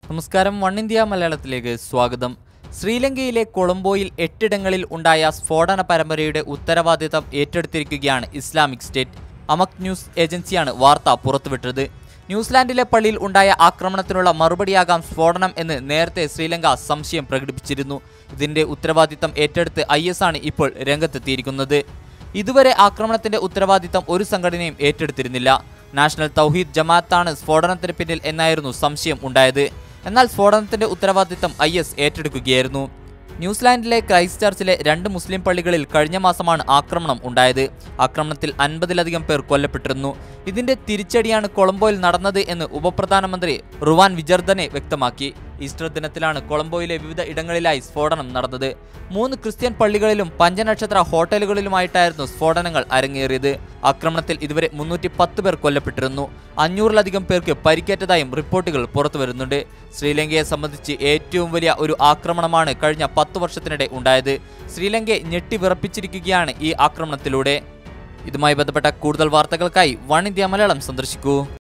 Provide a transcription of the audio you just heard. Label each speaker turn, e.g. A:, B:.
A: നമസ്കാരം one India മലയാളത്തിലേക്ക് സ്വാഗതം ശ്രീലങ്കയിലെ കൊളംബോയിൽ എട്ടിടങ്ങളിൽ ഉണ്ടായ സ്ഫോടന പരമ്പരയുടെ ഉത്തരവാദിത്തം ഏറ്റെടുത്തിരിക്കുകയാണ് ഇസ്ലാമിക് സ്റ്റേറ്റ് അമക് ന്യൂസ് ഏജൻസിയാണ് വാർത്ത പുറത്തുവിട്ടത് ന്യൂസിലാൻഡിലെ പള്ളിയിൽ ഉണ്ടായ ആക്രമണത്തിനുള്ള മറുപടിയാകാം സ്ഫോടനം എന്ന് നേരത്തെ ശ്രീലങ്ക സംശയം പ്രകടിപ്പിച്ചിരുന്നു ഇതിന്റെ ഉത്തരവാദിത്തം ഏറ്റെടുത്ത് ഐ ആണ് ഇപ്പോൾ രംഗത്തെത്തിയിരിക്കുന്നത് ഇതുവരെ ആക്രമണത്തിന്റെ ഉത്തരവാദിത്തം ഒരു സംഘടനയും ഏറ്റെടുത്തിരുന്നില്ല നാഷണൽ തൗഹീദ് ജമാഅത്താണ് സ്ഫോടനത്തിന് പിന്നിൽ എന്നായിരുന്നു സംശയം ഉണ്ടായത് എന്നാൽ സ്ഫോടനത്തിന്റെ ഉത്തരവാദിത്തം ഐ എസ് ഏറ്റെടുക്കുകയായിരുന്നു ന്യൂസിലാൻഡിലെ ക്രൈസ്റ്റ് ചർച്ചിലെ രണ്ട് മുസ്ലിം പള്ളികളിൽ കഴിഞ്ഞ മാസമാണ് ആക്രമണം ഉണ്ടായത് ആക്രമണത്തിൽ അൻപതിലധികം പേർ കൊല്ലപ്പെട്ടിരുന്നു ഇതിന്റെ തിരിച്ചടിയാണ് കൊളംബോയിൽ നടന്നത് എന്ന് ഉപപ്രധാനമന്ത്രി റുവാൻ വിജർദനെ വ്യക്തമാക്കി ഈസ്റ്റർ ദിനത്തിലാണ് കൊളംബോയിലെ വിവിധ ഇടങ്ങളിലായി സ്ഫോടനം നടന്നത് മൂന്ന് ക്രിസ്ത്യൻ പള്ളികളിലും പഞ്ചനക്ഷത്ര ഹോട്ടലുകളിലുമായിട്ടായിരുന്നു സ്ഫോടനങ്ങൾ അരങ്ങേറിയത് ആക്രമണത്തിൽ ഇതുവരെ മുന്നൂറ്റി പത്ത് പേർ കൊല്ലപ്പെട്ടിരുന്നു അഞ്ഞൂറിലധികം പേർക്ക് പരിക്കേറ്റതായും റിപ്പോർട്ടുകൾ പുറത്തുവരുന്നുണ്ട് ശ്രീലങ്കയെ സംബന്ധിച്ച് ഏറ്റവും വലിയ ഒരു ആക്രമണമാണ് കഴിഞ്ഞ പത്ത് വർഷത്തിനിടെ ഉണ്ടായത് ശ്രീലങ്കയെ ഞെട്ടിവിറപ്പിച്ചിരിക്കുകയാണ് ഈ ആക്രമണത്തിലൂടെ ഇതുമായി ബന്ധപ്പെട്ട കൂടുതൽ വാർത്തകൾക്കായി വൺ ഇന്ത്യ മലയാളം സന്ദർശിക്കൂ